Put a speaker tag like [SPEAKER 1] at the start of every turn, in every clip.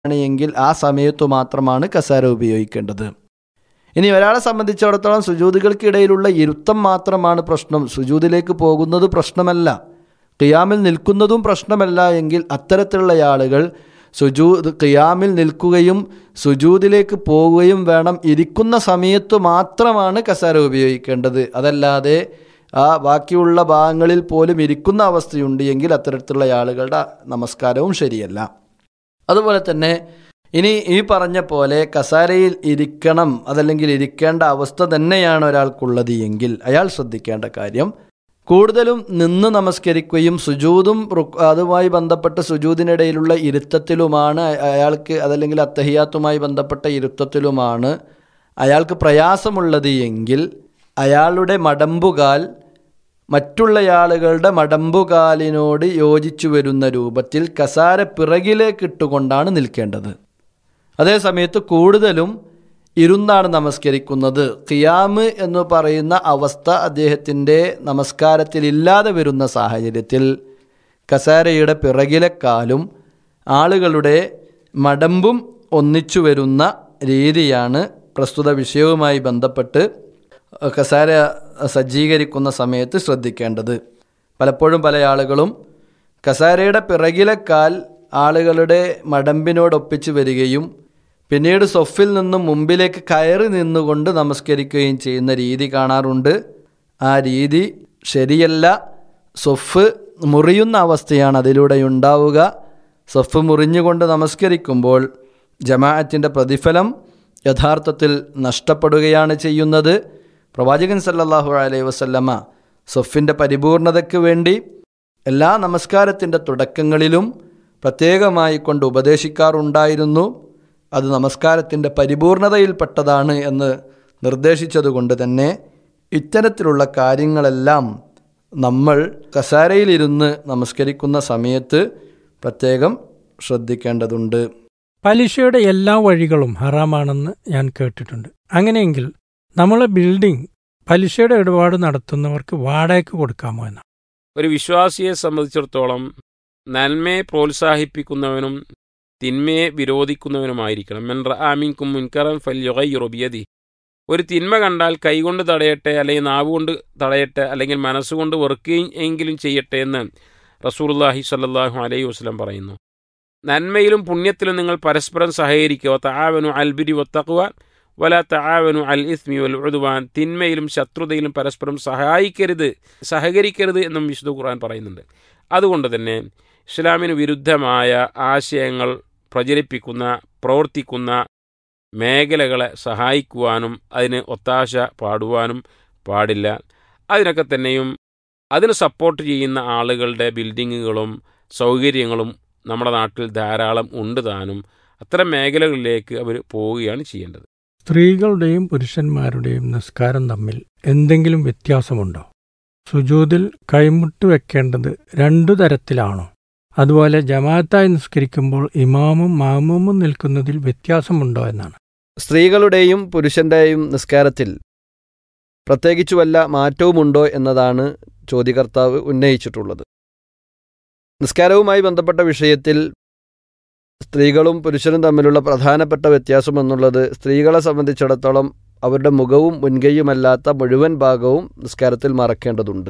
[SPEAKER 1] ആണ് എങ്കിൽ ആ സമയത്തു മാത്രമാണ് കസാര ഉപയോഗിക്കേണ്ടത് ഇനി ഒരാളെ സംബന്ധിച്ചിടത്തോളം സുജൂതുകൾക്കിടയിലുള്ള ഇരുത്തം മാത്രമാണ് പ്രശ്നം സുജൂതിലേക്ക് പോകുന്നത് പ്രശ്നമല്ല ഖിയാമിൽ നിൽക്കുന്നതും പ്രശ്നമല്ല എങ്കിൽ അത്തരത്തിലുള്ള ആളുകൾ സുജൂദ് ഖിയാമിൽ നിൽക്കുകയും സുജൂദിലേക്ക് പോവുകയും വേണം ഇരിക്കുന്ന സമയത്തു മാത്രമാണ് കസാര ഉപയോഗിക്കേണ്ടത് അതല്ലാതെ ആ ബാക്കിയുള്ള ഭാഗങ്ങളിൽ പോലും ഇരിക്കുന്ന അവസ്ഥയുണ്ട് എങ്കിൽ അത്തരത്തിലുള്ള ആളുകളുടെ നമസ്കാരവും ശരിയല്ല അതുപോലെ തന്നെ ഇനി ഈ പറഞ്ഞ പോലെ കസാരയിൽ ഇരിക്കണം അതല്ലെങ്കിൽ ഇരിക്കേണ്ട അവസ്ഥ തന്നെയാണ് ഒരാൾക്കുള്ളത് എങ്കിൽ അയാൾ ശ്രദ്ധിക്കേണ്ട കാര്യം കൂടുതലും നിന്ന് നമസ്കരിക്കുകയും സുജൂതും റുക് അതുമായി ബന്ധപ്പെട്ട സുജൂതിനിടയിലുള്ള ഇരുത്തത്തിലുമാണ് അയാൾക്ക് അതല്ലെങ്കിൽ അത്തഹിയാത്തുമായി ബന്ധപ്പെട്ട ഇരുത്തത്തിലുമാണ് അയാൾക്ക് പ്രയാസമുള്ളത് എങ്കിൽ അയാളുടെ മടമ്പുകാൽ മറ്റുള്ള ആളുകളുടെ മടമ്പുകാലിനോട് യോജിച്ചു വരുന്ന രൂപത്തിൽ കസാര പിറകിലേക്ക് ഇട്ടുകൊണ്ടാണ് നിൽക്കേണ്ടത് അതേസമയത്ത് കൂടുതലും ഇരുന്നാണ് നമസ്കരിക്കുന്നത് ഖിയാമ് എന്ന് പറയുന്ന അവസ്ഥ അദ്ദേഹത്തിൻ്റെ നമസ്കാരത്തിൽ ഇല്ലാതെ വരുന്ന സാഹചര്യത്തിൽ കസാരയുടെ പിറകിലെ കാലും ആളുകളുടെ മടമ്പും ഒന്നിച്ചു വരുന്ന രീതിയാണ് പ്രസ്തുത വിഷയവുമായി ബന്ധപ്പെട്ട് കസാര സജ്ജീകരിക്കുന്ന സമയത്ത് ശ്രദ്ധിക്കേണ്ടത് പലപ്പോഴും പല ആളുകളും കസാരയുടെ പിറകിലെ കാൽ ആളുകളുടെ മടമ്പിനോടൊപ്പിച്ച് വരികയും പിന്നീട് സൊഫിൽ നിന്നും മുമ്പിലേക്ക് കയറി നിന്നുകൊണ്ട് നമസ്കരിക്കുകയും ചെയ്യുന്ന രീതി കാണാറുണ്ട് ആ രീതി ശരിയല്ല സൊഫ് മുറിയുന്ന അവസ്ഥയാണ് അതിലൂടെ ഉണ്ടാവുക സൊഫ് മുറിഞ്ഞുകൊണ്ട് നമസ്കരിക്കുമ്പോൾ ജമാഅത്തിൻ്റെ പ്രതിഫലം യഥാർത്ഥത്തിൽ നഷ്ടപ്പെടുകയാണ് ചെയ്യുന്നത് പ്രവാചകൻ സല്ലല്ലാഹു അലൈഹി വസല്ലമ സൊഫിൻ്റെ പരിപൂർണതയ്ക്ക് വേണ്ടി എല്ലാ നമസ്കാരത്തിൻ്റെ തുടക്കങ്ങളിലും പ്രത്യേകമായി കൊണ്ട് ഉപദേശിക്കാറുണ്ടായിരുന്നു അത് നമസ്കാരത്തിൻ്റെ പരിപൂർണതയിൽപ്പെട്ടതാണ് എന്ന് നിർദ്ദേശിച്ചതുകൊണ്ട് തന്നെ ഇത്തരത്തിലുള്ള കാര്യങ്ങളെല്ലാം നമ്മൾ കസാരയിലിരുന്ന് നമസ്കരിക്കുന്ന സമയത്ത് പ്രത്യേകം ശ്രദ്ധിക്കേണ്ടതുണ്ട്
[SPEAKER 2] പലിശയുടെ എല്ലാ വഴികളും ഹറാമാണെന്ന് ഞാൻ കേട്ടിട്ടുണ്ട് അങ്ങനെയെങ്കിൽ നമ്മളെ ബിൽഡിംഗ് പലിശയുടെ ഇടപാട് നടത്തുന്നവർക്ക് വാടകയ്ക്ക് കൊടുക്കാമോ എന്നാണ്
[SPEAKER 3] ഒരു വിശ്വാസിയെ സംബന്ധിച്ചിടത്തോളം നന്മയെ പ്രോത്സാഹിപ്പിക്കുന്നവനും തിന്മയെ വിരോധിക്കുന്നവനുമായിരിക്കണം മെൻ ആമിൻകും മുൻകറൻ ഫല്യുഗയ്യുറബിയതി ഒരു തിന്മ കണ്ടാൽ കൈകൊണ്ട് തടയട്ടെ അല്ലെങ്കിൽ നാവുകൊണ്ട് തടയട്ടെ അല്ലെങ്കിൽ മനസ്സുകൊണ്ട് വെറുക്കുകയും എങ്കിലും ചെയ്യട്ടെ എന്ന് റസൂർല്ലാഹി സല്ലാഹു അലൈഹി വസ്ലം പറയുന്നു നന്മയിലും പുണ്യത്തിലും നിങ്ങൾ പരസ്പരം സഹകരിക്കുക താവനു അൽബിരി വത്തക്കുവ വല താവനു അൽ ഇസ്മി വൽ ഉഴുതുവാൻ തിന്മയിലും ശത്രുതയിലും പരസ്പരം സഹായിക്കരുത് സഹകരിക്കരുത് എന്നും വിശുദ്ധ ഖുർആൻ പറയുന്നുണ്ട് അതുകൊണ്ട് തന്നെ ഇസ്ലാമിന് വിരുദ്ധമായ ആശയങ്ങൾ പ്രചരിപ്പിക്കുന്ന പ്രവർത്തിക്കുന്ന മേഖലകളെ സഹായിക്കുവാനും അതിന് ഒത്താശ പാടുവാനും പാടില്ല അതിനൊക്കെ തന്നെയും അതിന് സപ്പോർട്ട് ചെയ്യുന്ന ആളുകളുടെ ബിൽഡിങ്ങുകളും സൗകര്യങ്ങളും നമ്മുടെ നാട്ടിൽ ധാരാളം ഉണ്ട് താനും അത്തരം മേഖലകളിലേക്ക് അവർ പോവുകയാണ് ചെയ്യേണ്ടത്
[SPEAKER 2] സ്ത്രീകളുടെയും പുരുഷന്മാരുടെയും നിസ്കാരം തമ്മിൽ എന്തെങ്കിലും വ്യത്യാസമുണ്ടോ സുജൂതിൽ കൈമുട്ട് വെക്കേണ്ടത് രണ്ടു തരത്തിലാണോ അതുപോലെ ജമാഅത്തായി നിസ്കരിക്കുമ്പോൾ ഇമാമും മാമൂമും നിൽക്കുന്നതിൽ വ്യത്യാസമുണ്ടോ എന്നാണ്
[SPEAKER 1] സ്ത്രീകളുടെയും പുരുഷൻ്റെയും നിസ്കാരത്തിൽ പ്രത്യേകിച്ചു വല്ല മാറ്റവുമുണ്ടോ എന്നതാണ് ചോദ്യകർത്താവ് ഉന്നയിച്ചിട്ടുള്ളത് നിസ്കാരവുമായി ബന്ധപ്പെട്ട വിഷയത്തിൽ സ്ത്രീകളും പുരുഷനും തമ്മിലുള്ള പ്രധാനപ്പെട്ട വ്യത്യാസം എന്നുള്ളത് സ്ത്രീകളെ സംബന്ധിച്ചിടത്തോളം അവരുടെ മുഖവും മുൻകൈയുമല്ലാത്ത മുഴുവൻ ഭാഗവും നിസ്കാരത്തിൽ മറക്കേണ്ടതുണ്ട്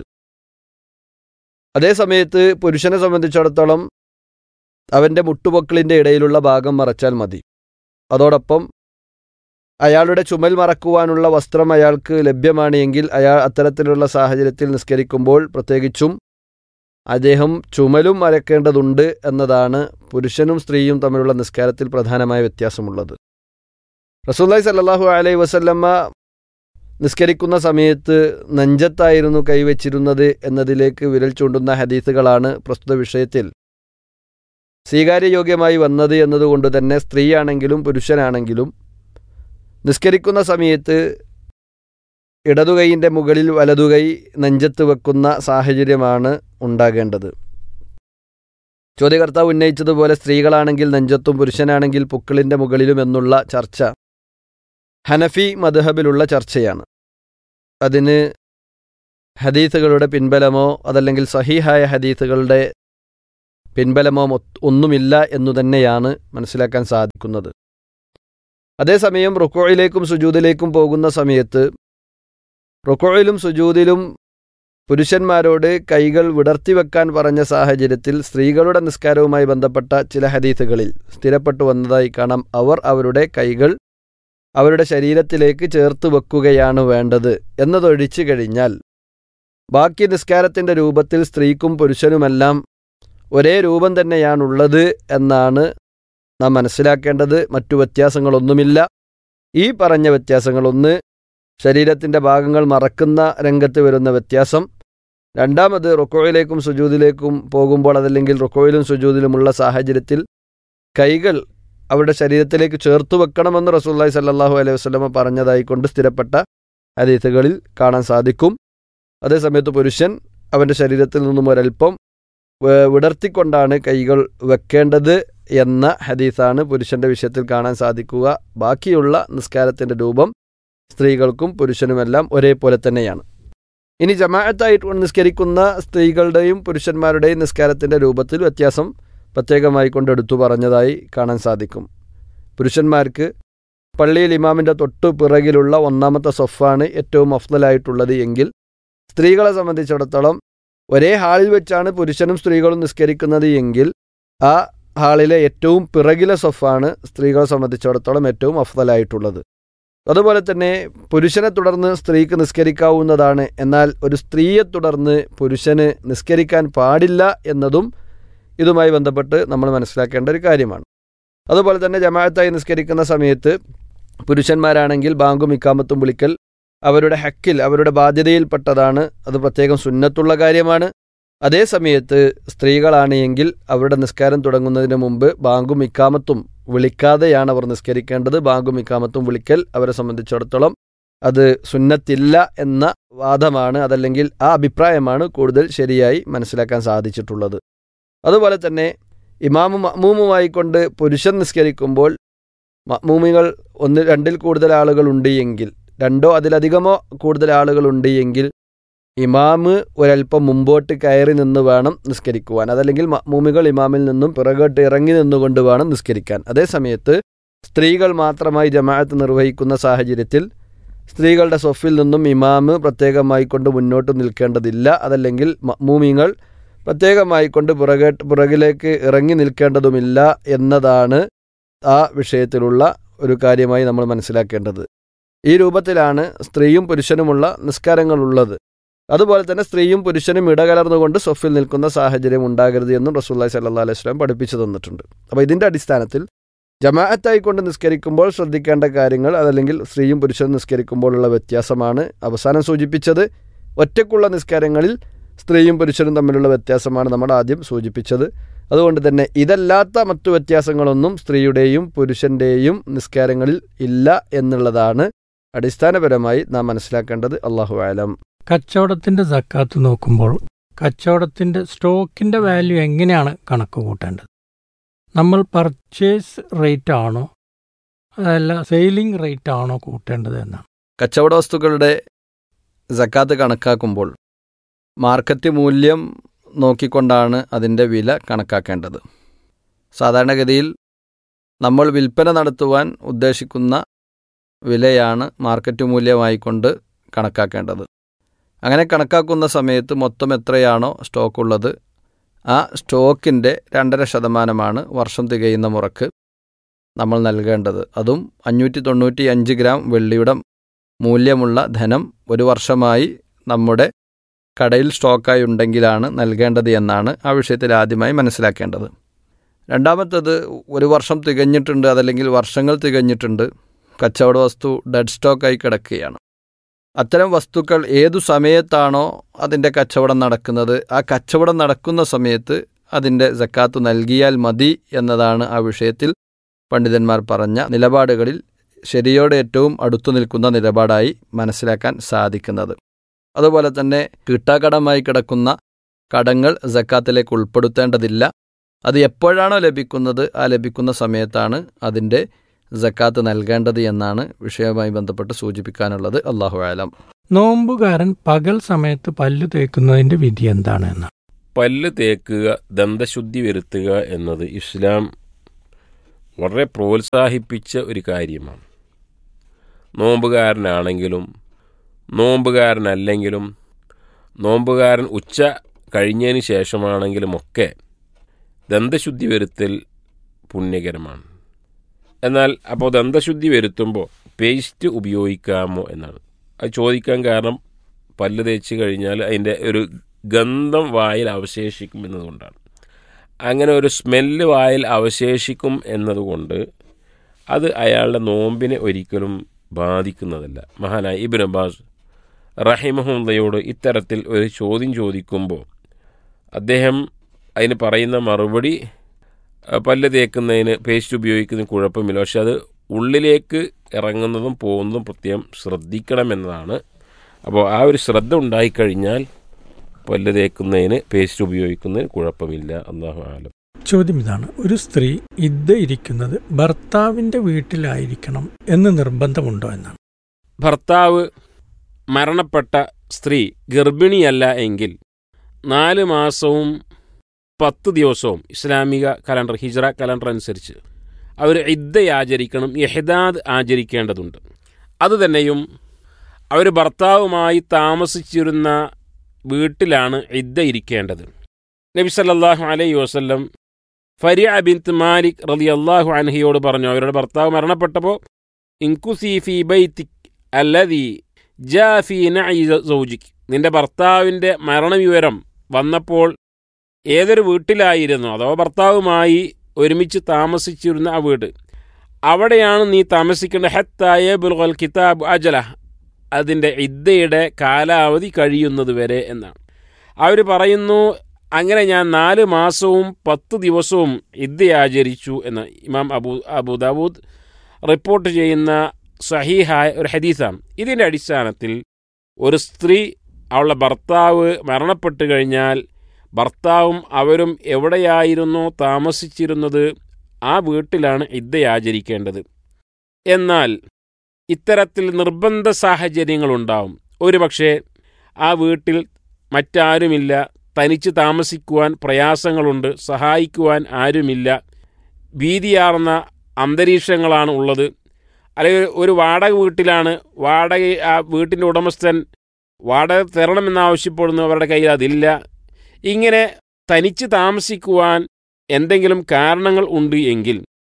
[SPEAKER 1] അതേസമയത്ത് പുരുഷനെ സംബന്ധിച്ചിടത്തോളം അവൻ്റെ മുട്ടുപൊക്കിളിൻ്റെ ഇടയിലുള്ള ഭാഗം മറച്ചാൽ മതി അതോടൊപ്പം അയാളുടെ ചുമൽ മറക്കുവാനുള്ള വസ്ത്രം അയാൾക്ക് ലഭ്യമാണ് എങ്കിൽ അയാൾ അത്തരത്തിലുള്ള സാഹചര്യത്തിൽ നിസ്കരിക്കുമ്പോൾ പ്രത്യേകിച്ചും അദ്ദേഹം ചുമലും മറക്കേണ്ടതുണ്ട് എന്നതാണ് പുരുഷനും സ്ത്രീയും തമ്മിലുള്ള നിസ്കാരത്തിൽ പ്രധാനമായ വ്യത്യാസമുള്ളത് റസൂല്ലായി സല്ലാഹു അലൈ വസല്ലമ്മ നിസ്കരിക്കുന്ന സമയത്ത് നെഞ്ചത്തായിരുന്നു കൈവച്ചിരുന്നത് എന്നതിലേക്ക് വിരൽ ചൂണ്ടുന്ന ഹദീസുകളാണ് പ്രസ്തുത വിഷയത്തിൽ സ്വീകാര്യയോഗ്യമായി വന്നത് എന്നതുകൊണ്ട് തന്നെ സ്ത്രീയാണെങ്കിലും പുരുഷനാണെങ്കിലും നിസ്കരിക്കുന്ന സമയത്ത് ഇടതുകൈയിൻ്റെ മുകളിൽ വലതുകൈ നെഞ്ചത്ത് വെക്കുന്ന സാഹചര്യമാണ് ഉണ്ടാകേണ്ടത് ചോദ്യകർത്താവ് ഉന്നയിച്ചതുപോലെ സ്ത്രീകളാണെങ്കിൽ നെഞ്ചത്തും പുരുഷനാണെങ്കിൽ പുക്കിളിൻ്റെ മുകളിലും എന്നുള്ള ചർച്ച ഹനഫി മദ്ഹബിലുള്ള ചർച്ചയാണ് അതിന് ഹദീസുകളുടെ പിൻബലമോ അതല്ലെങ്കിൽ സഹീഹായ ഹദീസുകളുടെ പിൻബലമോ മൊ- ഒന്നുമില്ല എന്നു തന്നെയാണ് മനസ്സിലാക്കാൻ സാധിക്കുന്നത് അതേസമയം റുക്കോയിലേക്കും സുജൂദിലേക്കും പോകുന്ന സമയത്ത് റുക്കോയിലും സുജൂദിലും പുരുഷന്മാരോട് കൈകൾ വിടർത്തി വെക്കാൻ പറഞ്ഞ സാഹചര്യത്തിൽ സ്ത്രീകളുടെ നിസ്കാരവുമായി ബന്ധപ്പെട്ട ചില ഹദീസുകളിൽ സ്ഥിരപ്പെട്ടു വന്നതായി കാണാം അവർ അവരുടെ കൈകൾ അവരുടെ ശരീരത്തിലേക്ക് ചേർത്ത് വെക്കുകയാണ് വേണ്ടത് എന്നതൊഴിച്ചു കഴിഞ്ഞാൽ ബാക്കി നിസ്കാരത്തിൻ്റെ രൂപത്തിൽ സ്ത്രീക്കും പുരുഷനുമെല്ലാം ഒരേ രൂപം തന്നെയാണുള്ളത് എന്നാണ് നാം മനസ്സിലാക്കേണ്ടത് മറ്റു വ്യത്യാസങ്ങളൊന്നുമില്ല ഈ പറഞ്ഞ വ്യത്യാസങ്ങളൊന്ന് ശരീരത്തിൻ്റെ ഭാഗങ്ങൾ മറക്കുന്ന രംഗത്ത് വരുന്ന വ്യത്യാസം രണ്ടാമത് റുക്കോയിലേക്കും സുജൂദിലേക്കും പോകുമ്പോൾ അതല്ലെങ്കിൽ റുക്കോയിലും സുജൂദിലുമുള്ള സാഹചര്യത്തിൽ കൈകൾ അവരുടെ ശരീരത്തിലേക്ക് ചേർത്തു വെക്കണമെന്ന് റസൂല്ലായി സല്ലാഹു അലൈഹി വസ്ലമ പറഞ്ഞതായി കൊണ്ട് സ്ഥിരപ്പെട്ട ഹദീസുകളിൽ കാണാൻ സാധിക്കും അതേസമയത്ത് പുരുഷൻ അവൻ്റെ ശരീരത്തിൽ നിന്നും ഒരൽപ്പം വേ- വിടർത്തിക്കൊണ്ടാണ് കൈകൾ വെക്കേണ്ടത് എന്ന ഹദീസാണ് പുരുഷന്റെ വിഷയത്തിൽ കാണാൻ സാധിക്കുക ബാക്കിയുള്ള നിസ്കാരത്തിൻ്റെ രൂപം സ്ത്രീകൾക്കും പുരുഷനുമെല്ലാം ഒരേപോലെ തന്നെയാണ് ഇനി ജമാഅത്തായിട്ട് നിസ്കരിക്കുന്ന സ്ത്രീകളുടെയും പുരുഷന്മാരുടെയും നിസ്കാരത്തിൻ്റെ രൂപത്തിൽ വ്യത്യാസം പ്രത്യേകമായി കൊണ്ട് എടുത്തു പറഞ്ഞതായി കാണാൻ സാധിക്കും പുരുഷന്മാർക്ക് പള്ളിയിൽ ഇമാമിൻ്റെ തൊട്ടു പിറകിലുള്ള ഒന്നാമത്തെ സൊഫാണ് ഏറ്റവും അഫ്ദലായിട്ടുള്ളത് എങ്കിൽ സ്ത്രീകളെ സംബന്ധിച്ചിടത്തോളം ഒരേ ഹാളിൽ വെച്ചാണ് പുരുഷനും സ്ത്രീകളും നിസ്കരിക്കുന്നത് എങ്കിൽ ആ ഹാളിലെ ഏറ്റവും പിറകിലെ സൊഫാണ് സ്ത്രീകളെ സംബന്ധിച്ചിടത്തോളം ഏറ്റവും അഫ്ദലായിട്ടുള്ളത് അതുപോലെ തന്നെ പുരുഷനെ തുടർന്ന് സ്ത്രീക്ക് നിസ്കരിക്കാവുന്നതാണ് എന്നാൽ ഒരു സ്ത്രീയെ തുടർന്ന് പുരുഷന് നിസ്കരിക്കാൻ പാടില്ല എന്നതും ഇതുമായി ബന്ധപ്പെട്ട് നമ്മൾ മനസ്സിലാക്കേണ്ട ഒരു കാര്യമാണ് അതുപോലെ തന്നെ ജമാഅത്തായി നിസ്കരിക്കുന്ന സമയത്ത് പുരുഷന്മാരാണെങ്കിൽ ബാങ്കും ഇക്കാമത്തും വിളിക്കൽ അവരുടെ ഹക്കിൽ അവരുടെ ബാധ്യതയിൽപ്പെട്ടതാണ് അത് പ്രത്യേകം സുന്നത്തുള്ള കാര്യമാണ് അതേ സമയത്ത് സ്ത്രീകളാണ് എങ്കിൽ അവരുടെ നിസ്കാരം തുടങ്ങുന്നതിന് മുമ്പ് ബാങ്കും ഇക്കാമത്തും വിളിക്കാതെയാണ് അവർ നിസ്കരിക്കേണ്ടത് ബാങ്കും ഇക്കാമത്തും വിളിക്കൽ അവരെ സംബന്ധിച്ചിടത്തോളം അത് സുന്നത്തില്ല എന്ന വാദമാണ് അതല്ലെങ്കിൽ ആ അഭിപ്രായമാണ് കൂടുതൽ ശരിയായി മനസ്സിലാക്കാൻ സാധിച്ചിട്ടുള്ളത് അതുപോലെ തന്നെ ഇമാമും മഅ്മൂമുമായി കൊണ്ട് പുരുഷൻ നിസ്കരിക്കുമ്പോൾ മഅ്മൂമികൾ ഒന്ന് രണ്ടിൽ കൂടുതൽ ആളുകളുണ്ട് എങ്കിൽ രണ്ടോ അതിലധികമോ കൂടുതൽ ആളുകളുണ്ട് എങ്കിൽ ഇമാമ് ഒരൽപ്പം മുമ്പോട്ട് കയറി നിന്ന് വേണം നിസ്കരിക്കുവാൻ അതല്ലെങ്കിൽ മഅ്മൂമികൾ ഇമാമിൽ നിന്നും പിറകോട്ട് ഇറങ്ങി നിന്നുകൊണ്ട് വേണം നിസ്കരിക്കാൻ അതേസമയത്ത് സ്ത്രീകൾ മാത്രമായി ജമാഅത്ത് നിർവഹിക്കുന്ന സാഹചര്യത്തിൽ സ്ത്രീകളുടെ സൊഫിൽ നിന്നും ഇമാമ് പ്രത്യേകമായി കൊണ്ട് മുന്നോട്ട് നിൽക്കേണ്ടതില്ല അതല്ലെങ്കിൽ മഅ്മൂമിങ്ങൾ പ്രത്യേകമായി കൊണ്ട് പുറകേട്ട് പുറകിലേക്ക് ഇറങ്ങി നിൽക്കേണ്ടതുമില്ല എന്നതാണ് ആ വിഷയത്തിലുള്ള ഒരു കാര്യമായി നമ്മൾ മനസ്സിലാക്കേണ്ടത് ഈ രൂപത്തിലാണ് സ്ത്രീയും പുരുഷനുമുള്ള നിസ്കാരങ്ങളുള്ളത് അതുപോലെ തന്നെ സ്ത്രീയും പുരുഷനും ഇടകലർന്നുകൊണ്ട് സൊഫിൽ നിൽക്കുന്ന സാഹചര്യം ഉണ്ടാകരുത് എന്നും റസൂല്ലായി സല്ലാ അലൈഹി സ്വലാം പഠിപ്പിച്ചു തന്നിട്ടുണ്ട് അപ്പോൾ ഇതിൻ്റെ അടിസ്ഥാനത്തിൽ ജമാഅത്തായി കൊണ്ട് നിസ്കരിക്കുമ്പോൾ ശ്രദ്ധിക്കേണ്ട കാര്യങ്ങൾ അതല്ലെങ്കിൽ സ്ത്രീയും പുരുഷനും നിസ്കരിക്കുമ്പോഴുള്ള വ്യത്യാസമാണ് അവസാനം സൂചിപ്പിച്ചത് ഒറ്റക്കുള്ള നിസ്കാരങ്ങളിൽ സ്ത്രീയും പുരുഷനും തമ്മിലുള്ള വ്യത്യാസമാണ് നമ്മൾ ആദ്യം സൂചിപ്പിച്ചത് അതുകൊണ്ട് തന്നെ ഇതല്ലാത്ത മറ്റു വ്യത്യാസങ്ങളൊന്നും സ്ത്രീയുടെയും പുരുഷൻ്റെയും നിസ്കാരങ്ങളിൽ ഇല്ല എന്നുള്ളതാണ് അടിസ്ഥാനപരമായി നാം മനസ്സിലാക്കേണ്ടത് അള്ളാഹു ആലം
[SPEAKER 2] കച്ചവടത്തിന്റെ സക്കാത്ത് നോക്കുമ്പോൾ കച്ചവടത്തിന്റെ സ്റ്റോക്കിന്റെ വാല്യൂ എങ്ങനെയാണ് കണക്ക് കൂട്ടേണ്ടത് നമ്മൾ പർച്ചേസ് റേറ്റ് ആണോ അതല്ല സെയിലിംഗ് റേറ്റ് ആണോ കൂട്ടേണ്ടത് എന്നാണ്
[SPEAKER 1] കച്ചവട വസ്തുക്കളുടെ സക്കാത്ത് കണക്കാക്കുമ്പോൾ മാർക്കറ്റ് മൂല്യം നോക്കിക്കൊണ്ടാണ് അതിൻ്റെ വില കണക്കാക്കേണ്ടത് സാധാരണഗതിയിൽ നമ്മൾ വിൽപ്പന നടത്തുവാൻ ഉദ്ദേശിക്കുന്ന വിലയാണ് മാർക്കറ്റ് മൂല്യമായിക്കൊണ്ട് കണക്കാക്കേണ്ടത് അങ്ങനെ കണക്കാക്കുന്ന സമയത്ത് മൊത്തം എത്രയാണോ സ്റ്റോക്കുള്ളത് ആ സ്റ്റോക്കിൻ്റെ രണ്ടര ശതമാനമാണ് വർഷം തികയുന്ന മുറക്ക് നമ്മൾ നൽകേണ്ടത് അതും അഞ്ഞൂറ്റി തൊണ്ണൂറ്റി അഞ്ച് ഗ്രാം വെള്ളിയുടെ മൂല്യമുള്ള ധനം ഒരു വർഷമായി നമ്മുടെ കടയിൽ സ്റ്റോക്കായി ഉണ്ടെങ്കിലാണ് നൽകേണ്ടത് എന്നാണ് ആ വിഷയത്തിൽ ആദ്യമായി മനസ്സിലാക്കേണ്ടത് രണ്ടാമത്തത് ഒരു വർഷം തികഞ്ഞിട്ടുണ്ട് അതല്ലെങ്കിൽ വർഷങ്ങൾ തികഞ്ഞിട്ടുണ്ട് കച്ചവട വസ്തു ഡെഡ് സ്റ്റോക്കായി കിടക്കുകയാണ് അത്തരം വസ്തുക്കൾ ഏതു സമയത്താണോ അതിൻ്റെ കച്ചവടം നടക്കുന്നത് ആ കച്ചവടം നടക്കുന്ന സമയത്ത് അതിൻ്റെ സക്കാത്ത് നൽകിയാൽ മതി എന്നതാണ് ആ വിഷയത്തിൽ പണ്ഡിതന്മാർ പറഞ്ഞ നിലപാടുകളിൽ ശരിയോടെ ഏറ്റവും അടുത്തു നിൽക്കുന്ന നിലപാടായി മനസ്സിലാക്കാൻ സാധിക്കുന്നത് അതുപോലെ തന്നെ കിട്ടാക്കടമായി കിടക്കുന്ന കടങ്ങൾ സക്കാത്തിലേക്ക് ഉൾപ്പെടുത്തേണ്ടതില്ല അത് എപ്പോഴാണോ ലഭിക്കുന്നത് ആ ലഭിക്കുന്ന സമയത്താണ് അതിൻ്റെ സക്കാത്ത് നൽകേണ്ടത് എന്നാണ് വിഷയവുമായി ബന്ധപ്പെട്ട് സൂചിപ്പിക്കാനുള്ളത് അള്ളാഹു ആലം
[SPEAKER 2] നോമ്പുകാരൻ പകൽ സമയത്ത് പല്ലു തേക്കുന്നതിന്റെ വിധി എന്താണ് എന്നാണ്
[SPEAKER 3] പല്ല് തേക്കുക ദന്തശുദ്ധി വരുത്തുക എന്നത് ഇസ്ലാം വളരെ പ്രോത്സാഹിപ്പിച്ച ഒരു കാര്യമാണ് നോമ്പുകാരനാണെങ്കിലും നോമ്പുകാരനല്ലെങ്കിലും നോമ്പുകാരൻ ഉച്ച കഴിഞ്ഞതിന് ശേഷമാണെങ്കിലും ഒക്കെ ദന്തശുദ്ധി വരുത്തൽ പുണ്യകരമാണ് എന്നാൽ അപ്പോൾ ദന്തശുദ്ധി വരുത്തുമ്പോൾ പേസ്റ്റ് ഉപയോഗിക്കാമോ എന്നാണ് അത് ചോദിക്കാൻ കാരണം പല്ല് തേച്ച് കഴിഞ്ഞാൽ അതിൻ്റെ ഒരു ഗന്ധം വായിൽ അവശേഷിക്കും എന്നതുകൊണ്ടാണ് അങ്ങനെ ഒരു സ്മെല്ല് വായിൽ അവശേഷിക്കും എന്നതുകൊണ്ട് അത് അയാളുടെ നോമ്പിനെ ഒരിക്കലും ബാധിക്കുന്നതല്ല മഹാനായ ഇബിൻ അബ്ബാസ് റഹിമഹുല്ലയോട് ഇത്തരത്തിൽ ഒരു ചോദ്യം ചോദിക്കുമ്പോൾ അദ്ദേഹം അതിന് പറയുന്ന മറുപടി അഹ് പല്ല് തേക്കുന്നതിന് പേസ്റ്റ് ഉപയോഗിക്കുന്നതിന് കുഴപ്പമില്ല പക്ഷെ അത് ഉള്ളിലേക്ക് ഇറങ്ങുന്നതും പോകുന്നതും പ്രത്യേകം ശ്രദ്ധിക്കണമെന്നതാണ് അപ്പോൾ ആ ഒരു ശ്രദ്ധ ഉണ്ടായിക്കഴിഞ്ഞാൽ പല്ല് തേക്കുന്നതിന് പേസ്റ്റ് ഉപയോഗിക്കുന്നതിന് കുഴപ്പമില്ല അള്ളാഹു ആലം
[SPEAKER 2] ചോദ്യം ഇതാണ് ഒരു സ്ത്രീ ഇദ്ദ ഇരിക്കുന്നത് ഭർത്താവിന്റെ വീട്ടിലായിരിക്കണം എന്ന് നിർബന്ധമുണ്ടോ എന്നാണ്
[SPEAKER 3] ഭർത്താവ് മരണപ്പെട്ട സ്ത്രീ ഗർഭിണിയല്ല എങ്കിൽ നാല് മാസവും പത്ത് ദിവസവും ഇസ്ലാമിക കലണ്ടർ ഹിജ്റ കലണ്ടർ അനുസരിച്ച് അവർ ഇദ്ദ ആചരിക്കണം യഹദാദ് ആചരിക്കേണ്ടതുണ്ട് അതുതന്നെയും അവർ ഭർത്താവുമായി താമസിച്ചിരുന്ന വീട്ടിലാണ് ഇദ്ദ ഇരിക്കേണ്ടത് നബി സല്ലല്ലാഹു അലൈഹി വസല്ലം ഫരിയ ബിൻത്ത് മാലിക് റലി അള്ളാഹു അൻഹിയോട് പറഞ്ഞു അവരുടെ ഭർത്താവ് മരണപ്പെട്ടപ്പോൾ ഇൻകുസി ഫി ബൈത്തിക് അല്ലതി ജാ ഫി നഇ സൗജിക് നിന്റെ ഭർത്താവിൻ്റെ മരണവിവരം വന്നപ്പോൾ ഏതൊരു വീട്ടിലായിരുന്നു അഥവാ ഭർത്താവുമായി ഒരുമിച്ച് താമസിച്ചിരുന്ന ആ വീട് അവിടെയാണ് നീ താമസിക്കേണ്ട ഹത്തായ ബുൽഗൽ കിതാബ് അജല അതിൻ്റെ ഇദ്ദയുടെ കാലാവധി കഴിയുന്നത് വരെ എന്നാണ് അവർ പറയുന്നു അങ്ങനെ ഞാൻ നാല് മാസവും പത്ത് ദിവസവും ഇദ്ദ ആചരിച്ചു എന്ന് ഇമാം അബൂ അബൂദാബൂദ് റിപ്പോർട്ട് ചെയ്യുന്ന സഹീഹായ ഒരു ഹദീസാണ് ഇതിൻ്റെ അടിസ്ഥാനത്തിൽ ഒരു സ്ത്രീ അവളുടെ ഭർത്താവ് മരണപ്പെട്ടു കഴിഞ്ഞാൽ ഭർത്താവും അവരും എവിടെയായിരുന്നോ താമസിച്ചിരുന്നത് ആ വീട്ടിലാണ് ഇദ്ദ ആചരിക്കേണ്ടത് എന്നാൽ ഇത്തരത്തിൽ നിർബന്ധ സാഹചര്യങ്ങളുണ്ടാവും ഒരുപക്ഷെ ആ വീട്ടിൽ മറ്റാരുമില്ല തനിച്ച് താമസിക്കുവാൻ പ്രയാസങ്ങളുണ്ട് സഹായിക്കുവാൻ ആരുമില്ല ഭീതിയാർന്ന അന്തരീക്ഷങ്ങളാണ് ഉള്ളത് അല്ലെങ്കിൽ ഒരു വാടക വീട്ടിലാണ് വാടക ആ വീട്ടിൻ്റെ ഉടമസ്ഥൻ വാടക തരണമെന്ന് ആവശ്യപ്പെടുന്നു അവരുടെ കയ്യിൽ അതില്ല ഇങ്ങനെ തനിച്ച് താമസിക്കുവാൻ എന്തെങ്കിലും കാരണങ്ങൾ ഉണ്ട് എങ്കിൽ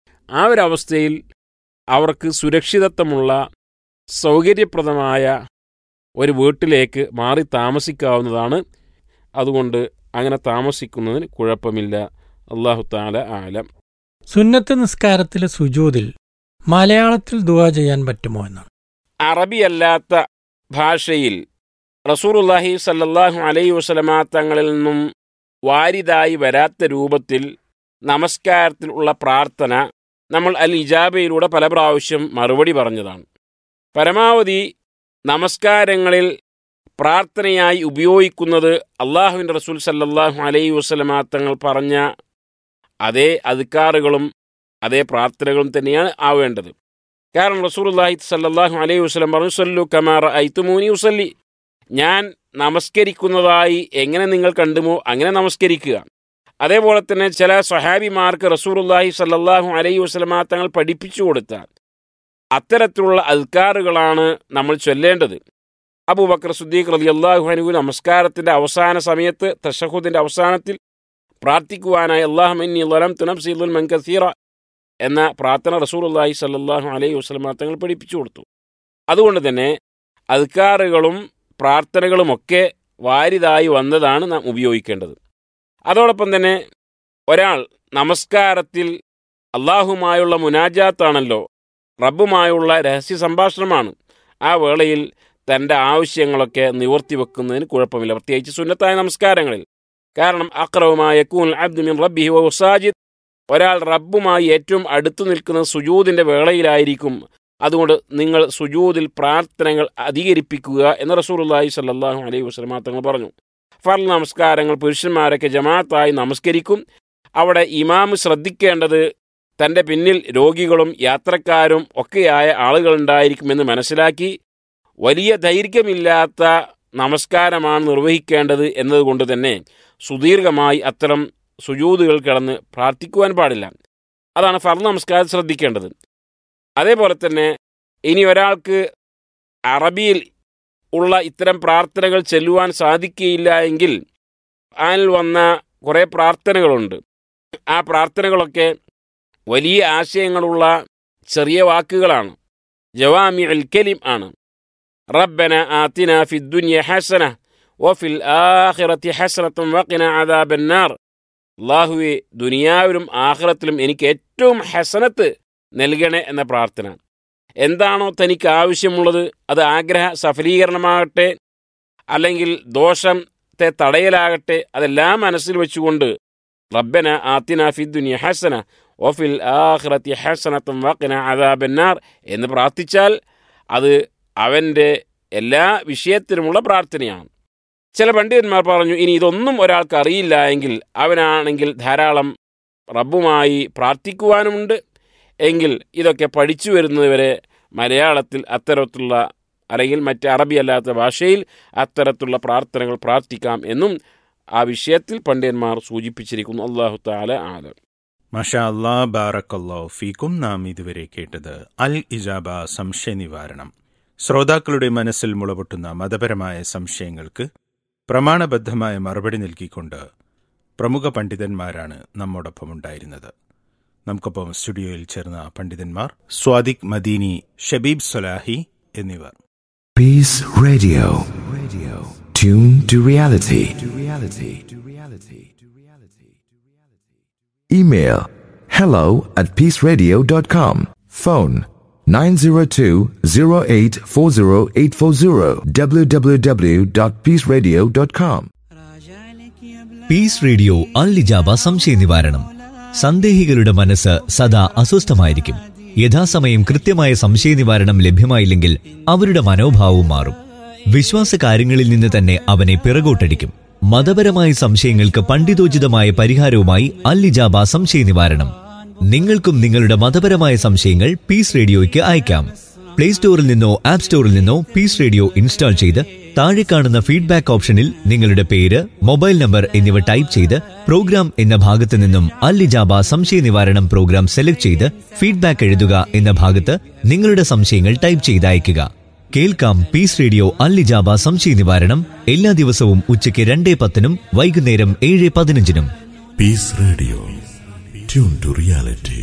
[SPEAKER 3] ആ ഒരവസ്ഥയിൽ അവർക്ക് സുരക്ഷിതത്വമുള്ള സൗകര്യപ്രദമായ ഒരു വീട്ടിലേക്ക് മാറി താമസിക്കാവുന്നതാണ് അതുകൊണ്ട് അങ്ങനെ താമസിക്കുന്നതിന് കുഴപ്പമില്ല അള്ളാഹു താല ആലം
[SPEAKER 2] സുന്നത്ത് നിസ്കാരത്തിലെ സുജൂതിൽ മലയാളത്തിൽ ദുവാ ചെയ്യാൻ പറ്റുമോ എന്നാണ്
[SPEAKER 3] അറബിയല്ലാത്ത ഭാഷയിൽ റസൂറുല്ലാഹി സല്ലല്ലാഹു അലൈ വസലമ തങ്ങളിൽ നിന്നും വാരിതായി വരാത്ത രൂപത്തിൽ നമസ്കാരത്തിൽ ഉള്ള പ്രാർത്ഥന നമ്മൾ അൽ ഇജാബയിലൂടെ പല പ്രാവശ്യം മറുപടി പറഞ്ഞതാണ് പരമാവധി നമസ്കാരങ്ങളിൽ പ്രാർത്ഥനയായി ഉപയോഗിക്കുന്നത് അള്ളാഹുവിൻ്റെ റസൂൽ സല്ലല്ലാഹു അലൈ വസലമ തങ്ങൾ പറഞ്ഞ അതേ അധികാറുകളും അതേ പ്രാർത്ഥനകളും തന്നെയാണ് ആവേണ്ടത് കാരണം റസൂലുള്ളാഹി സല്ലല്ലാഹു അലൈഹി വസല്ലം പറഞ്ഞു സല്ലു കമാറ ഐത്തുമൂനി ഉസല്ലി ഞാൻ നമസ്കരിക്കുന്നതായി എങ്ങനെ നിങ്ങൾ കണ്ടുമോ അങ്ങനെ നമസ്കരിക്കുക അതേപോലെ തന്നെ ചില സ്വഹാബിമാർക്ക് റസൂലുള്ളാഹി സല്ലല്ലാഹു അലൈഹി വസല്ലമ തങ്ങൾ പഠിപ്പിച്ചു കൊടുത്ത അത്തരത്തിലുള്ള അൽക്കാറുകളാണ് നമ്മൾ ചൊല്ലേണ്ടത് അബൂബക്കർ സുദ്ദീഖ് റളിയല്ലാഹു അൻഹു നമസ്കാരത്തിന്റെ അവസാന സമയത്ത് തഷഹുദിന്റെ അവസാനത്തിൽ പ്രാർത്ഥിക്കുവാനായി അള്ളാഹു ഇന്നി ലലം തുനബ്സി ദുൽമൻ കസീറ എന്ന പ്രാർത്ഥന റസൂലുള്ളാഹി സല്ലല്ലാഹു അലൈഹി വസല്ലമ തങ്ങൾ പഠിപ്പിച്ചു കൊടുത്തു അതുകൊണ്ട് തന്നെ അദ്കാറുകളും പ്രാർത്ഥനകളുമൊക്കെ വാരിതായി വന്നതാണ് നാം ഉപയോഗിക്കേണ്ടത് അതോടൊപ്പം തന്നെ ഒരാൾ നമസ്കാരത്തിൽ അള്ളാഹുമായുള്ള മുനാജാത്താണല്ലോ റബ്ബുമായുള്ള രഹസ്യ സംഭാഷണമാണ് ആ വേളയിൽ തൻ്റെ ആവശ്യങ്ങളൊക്കെ നിവർത്തി വെക്കുന്നതിന് കുഴപ്പമില്ല പ്രത്യേകിച്ച് സുന്നത്തായ നമസ്കാരങ്ങളിൽ കാരണം അക്രവുമായ കൂൻ അബ്ദുമിൻ റബ്ബിഹി വസാജിദ് ഒരാൾ റബ്ബുമായി ഏറ്റവും അടുത്തു നിൽക്കുന്ന സുജൂദിന്റെ വേളയിലായിരിക്കും അതുകൊണ്ട് നിങ്ങൾ സുജൂദിൽ പ്രാർത്ഥനകൾ അധികരിപ്പിക്കുക എന്ന് റസൂലുള്ളാഹി സ്വല്ലല്ലാഹു അലൈഹി വസല്ലമ തങ്ങൾ പറഞ്ഞു ഫർൾ നമസ്കാരങ്ങൾ പുരുഷന്മാരൊക്കെ ജമാഅത്തായി നമസ്കരിക്കും അവിടെ ഇമാമ് ശ്രദ്ധിക്കേണ്ടത് തൻ്റെ പിന്നിൽ രോഗികളും യാത്രക്കാരും ഒക്കെയായ ആളുകളുണ്ടായിരിക്കുമെന്ന് മനസ്സിലാക്കി വലിയ ദൈർഘ്യമില്ലാത്ത നമസ്കാരമാണ് നിർവഹിക്കേണ്ടത് എന്നതുകൊണ്ട് തന്നെ സുദീർഘമായി അത്തരം സുജൂതുകൾ കിടന്ന് പ്രാർത്ഥിക്കുവാൻ പാടില്ല അതാണ് ഫർദ് നമസ്കാരം ശ്രദ്ധിക്കേണ്ടത് അതേപോലെ തന്നെ ഇനി ഒരാൾക്ക് അറബിയിൽ ഉള്ള ഇത്തരം പ്രാർത്ഥനകൾ ചെല്ലുവാൻ സാധിക്കുകയില്ല എങ്കിൽ അതിൽ വന്ന കുറേ പ്രാർത്ഥനകളുണ്ട് ആ പ്രാർത്ഥനകളൊക്കെ വലിയ ആശയങ്ങളുള്ള ചെറിയ വാക്കുകളാണ് ജവാമി അൽ കലിം ആണ് റബ്ബന ആത്തിന ഫിദ്ദുനിയ ഹസന വഫിൽ ആഖിറത്തി ഹസനത്തും വഖിന അദാബന്നാർ അള്ളാഹുവെ ദുനിയാവിലും ആഖിറത്തിലും എനിക്ക് ഏറ്റവും ഹസനത്ത് നൽകണേ എന്ന പ്രാർത്ഥന എന്താണോ തനിക്ക് ആവശ്യമുള്ളത് അത് ആഗ്രഹ സഫലീകരണമാകട്ടെ അല്ലെങ്കിൽ ദോഷത്തെ തടയലാകട്ടെ അതെല്ലാം മനസ്സിൽ വെച്ചുകൊണ്ട് റബ്ബന ആത്തിന ഫിദ്ദുനിയ ഹസന ഒഫിൽ ആഖിറത്തി ഹസനത്തും വഖിന അദാബന്നാർ എന്ന് പ്രാർത്ഥിച്ചാൽ അത് അവൻ്റെ എല്ലാ വിഷയത്തിനുമുള്ള പ്രാർത്ഥനയാണ് ചില പണ്ഡിതന്മാർ പറഞ്ഞു ഇനി ഇതൊന്നും ഒരാൾക്ക് അറിയില്ല എങ്കിൽ അവനാണെങ്കിൽ ധാരാളം റബ്ബുമായി പ്രാർത്ഥിക്കുവാനുമുണ്ട് എങ്കിൽ ഇതൊക്കെ പഠിച്ചു വരുന്നതുവരെ മലയാളത്തിൽ അത്തരത്തിലുള്ള അല്ലെങ്കിൽ മറ്റ് അറബി അല്ലാത്ത ഭാഷയിൽ അത്തരത്തിലുള്ള പ്രാർത്ഥനകൾ പ്രാർത്ഥിക്കാം എന്നും ആ വിഷയത്തിൽ പണ്ഡിതന്മാർ സൂചിപ്പിച്ചിരിക്കുന്നു അള്ളാഹു താല ആലം
[SPEAKER 4] മഷാ അല്ലാ ബാറക്കല്ലോ ഫീക്കും നാം ഇതുവരെ കേട്ടത് അൽ ഇജാബ സംശയ നിവാരണം ശ്രോതാക്കളുടെ മനസ്സിൽ മുളപൊട്ടുന്ന മതപരമായ സംശയങ്ങൾക്ക് പ്രമാണബദ്ധമായ മറുപടി നൽകിക്കൊണ്ട് പ്രമുഖ പണ്ഡിതന്മാരാണ് നമ്മോടൊപ്പം ഉണ്ടായിരുന്നത് നമുക്കൊപ്പം സ്റ്റുഡിയോയിൽ ചേർന്ന പണ്ഡിതന്മാർ സ്വാദിഖ് മദീനി ഷബീബ് സൊലാഹി എന്നിവർ
[SPEAKER 5] Peace Radio. Radio. Tune to reality. To reality. To reality. To reality. Email hello at peaceradio.com. Phone 902-0840840 www.peaceradio.com.
[SPEAKER 6] Peace radio അല്ലിജാബ സംശയ നിവാരണം സന്ദേഹികളുടെ മനസ്സ് സദാ അസ്വസ്ഥമായിരിക്കും യഥാസമയം കൃത്യമായ സംശയ നിവാരണം ലഭ്യമായില്ലെങ്കിൽ അവരുടെ മനോഭാവവും മാറും വിശ്വാസ കാര്യങ്ങളിൽ നിന്ന് തന്നെ അവനെ പിറകോട്ടടിക്കും മതപരമായ സംശയങ്ങൾക്ക് പണ്ഡിതോചിതമായ പരിഹാരവുമായി അല്ലിജാബ സംശയ നിവാരണം നിങ്ങൾക്കും നിങ്ങളുടെ മതപരമായ സംശയങ്ങൾ പീസ് റേഡിയോയ്ക്ക് അയക്കാം പ്ലേ സ്റ്റോറിൽ നിന്നോ ആപ്പ് സ്റ്റോറിൽ നിന്നോ പീസ് റേഡിയോ ഇൻസ്റ്റാൾ ചെയ്ത് താഴെ കാണുന്ന ഫീഡ്ബാക്ക് ഓപ്ഷനിൽ നിങ്ങളുടെ പേര് മൊബൈൽ നമ്പർ എന്നിവ ടൈപ്പ് ചെയ്ത് പ്രോഗ്രാം എന്ന ഭാഗത്ത് നിന്നും അല്ലിജാബ സംശയ നിവാരണം പ്രോഗ്രാം സെലക്ട് ചെയ്ത് ഫീഡ്ബാക്ക് എഴുതുക എന്ന ഭാഗത്ത് നിങ്ങളുടെ സംശയങ്ങൾ ടൈപ്പ് ചെയ്ത് അയയ്ക്കുക കേൾക്കാം പീസ് റേഡിയോ അല്ലിജാബ സംശയ നിവാരണം എല്ലാ ദിവസവും ഉച്ചയ്ക്ക് രണ്ടേ പത്തിനും വൈകുന്നേരം ഏഴ് പതിനഞ്ചിനും
[SPEAKER 7] Peace Radio. Tune to reality.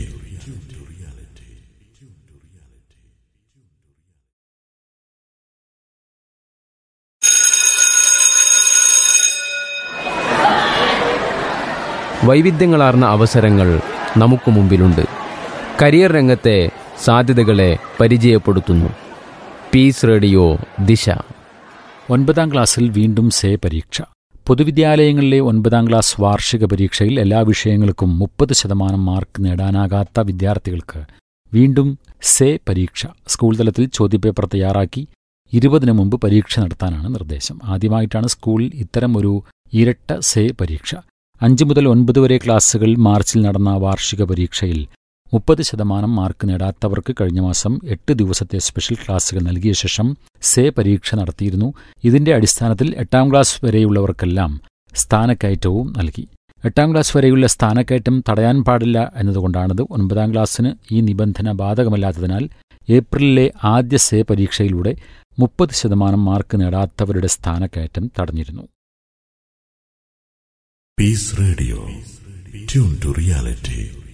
[SPEAKER 8] വൈവിധ്യങ്ങളാർന്ന അവസരങ്ങൾ നമുക്ക് മുമ്പിലുണ്ട് കരിയർ രംഗത്തെ സാധ്യതകളെ പരിചയപ്പെടുത്തുന്നു പീസ് റേഡിയോ ദിശ
[SPEAKER 9] ഒൻപതാം ക്ലാസ്സിൽ വീണ്ടും സേ പരീക്ഷ പൊതുവിദ്യാലയങ്ങളിലെ ഒൻപതാം ക്ലാസ് വാർഷിക പരീക്ഷയിൽ എല്ലാ വിഷയങ്ങൾക്കും മുപ്പത് ശതമാനം മാർക്ക് നേടാനാകാത്ത വിദ്യാർത്ഥികൾക്ക് വീണ്ടും സേ പരീക്ഷ സ്കൂൾ തലത്തിൽ ചോദ്യപേപ്പർ തയ്യാറാക്കി ഇരുപതിനു മുമ്പ് പരീക്ഷ നടത്താനാണ് നിർദ്ദേശം ആദ്യമായിട്ടാണ് സ്കൂളിൽ ഇത്തരം ഒരു ഇരട്ട സേ പരീക്ഷ അഞ്ച് മുതൽ ഒൻപത് വരെ ക്ലാസ്സുകളിൽ മാർച്ചിൽ നടന്ന വാർഷിക പരീക്ഷയിൽ മുപ്പത് ശതമാനം മാർക്ക് നേടാത്തവർക്ക് കഴിഞ്ഞ മാസം എട്ട് ദിവസത്തെ സ്പെഷ്യൽ ക്ലാസുകൾ നൽകിയ ശേഷം സേ പരീക്ഷ നടത്തിയിരുന്നു ഇതിന്റെ അടിസ്ഥാനത്തിൽ എട്ടാം ക്ലാസ് വരെയുള്ളവർക്കെല്ലാം സ്ഥാനക്കയറ്റവും നൽകി എട്ടാം ക്ലാസ് വരെയുള്ള സ്ഥാനക്കയറ്റം തടയാൻ പാടില്ല എന്നതുകൊണ്ടാണിത് ഒൻപതാം ക്ലാസ്സിന് ഈ നിബന്ധന ബാധകമല്ലാത്തതിനാൽ ഏപ്രിലിലെ ആദ്യ സേ പരീക്ഷയിലൂടെ മുപ്പത് ശതമാനം മാർക്ക് നേടാത്തവരുടെ സ്ഥാനക്കയറ്റം തടഞ്ഞിരുന്നു
[SPEAKER 7] Peace Radio. Tune to reality.